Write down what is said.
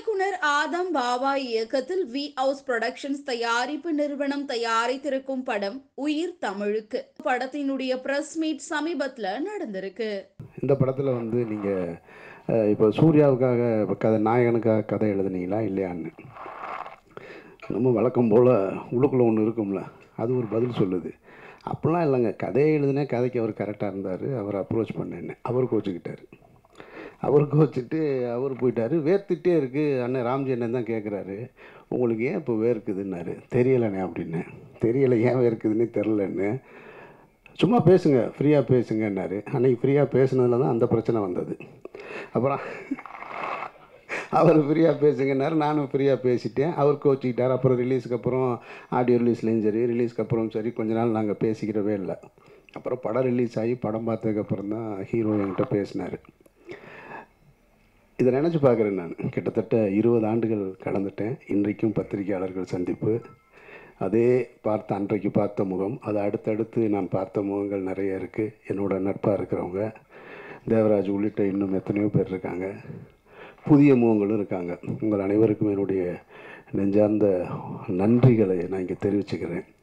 இயக்குனர் ஆதம் பாவா இயக்கத்தில் we house productions தயாரிப்பு நிறுவனம் தயாரித்திருக்கும் படம் உயிர் தமிழுக்கு படத்தினுடைய பிரஸ் மீட் சமீபத்துல நடந்திருக்கு இந்த படத்தில் வந்து நீங்கள் இப்போ சூர்யாவுக்காக இப்போ கதை நாயகனுக்காக கதை எழுதுனீங்களா இல்லையான்னு நம்ம வழக்கம் போல் உள்ளுக்குள்ளே ஒன்று இருக்கும்ல அது ஒரு பதில் சொல்லுது அப்படிலாம் இல்லைங்க கதையை எழுதுனேன் கதைக்கு அவர் கரெக்டாக இருந்தார் அவர் அப்ரோச் பண்ணேன்னு அவர் கோச்சிக்கிட்டார் அவர் கோச்சிட்டு அவர் போயிட்டார் வேர்த்துட்டே இருக்குது அண்ணன் ராம்ஜி அண்ணன் தான் கேட்குறாரு உங்களுக்கு ஏன் இப்போ வேர்க்குதுன்னாரு தெரியலண்ணே அப்படின்னு தெரியல ஏன் வேர்க்குதுன்னு தெரிலன்னு சும்மா பேசுங்க ஃப்ரீயாக பேசுங்கன்னாரு அன்றைக்கி ஃப்ரீயாக பேசுனதுல தான் அந்த பிரச்சனை வந்தது அப்புறம் அவர் ஃப்ரீயாக பேசுங்கன்னாரு நானும் ஃப்ரீயாக பேசிட்டேன் அவர் கோச்சிக்கிட்டார் அப்புறம் ரிலீஸ்க்கு அப்புறம் ஆடியோ ரிலீஸ்லேயும் சரி ரிலீஸ்க்கு அப்புறம் சரி கொஞ்ச நாள் நாங்கள் பேசிக்கிறவே இல்லை அப்புறம் படம் ரிலீஸ் ஆகி படம் பார்த்ததுக்கப்புறம் தான் ஹீரோ என்கிட்ட பேசினார் இதை நினச்சி பார்க்குறேன் நான் கிட்டத்தட்ட இருபது ஆண்டுகள் கடந்துட்டேன் இன்றைக்கும் பத்திரிகையாளர்கள் சந்திப்பு அதே பார்த்த அன்றைக்கு பார்த்த முகம் அது அடுத்தடுத்து நான் பார்த்த முகங்கள் நிறைய இருக்குது என்னோட நட்பாக இருக்கிறவங்க தேவராஜ் உள்ளிட்ட இன்னும் எத்தனையோ பேர் இருக்காங்க புதிய முகங்களும் இருக்காங்க உங்கள் அனைவருக்கும் என்னுடைய நெஞ்சார்ந்த நன்றிகளை நான் இங்கே தெரிவிச்சுக்கிறேன்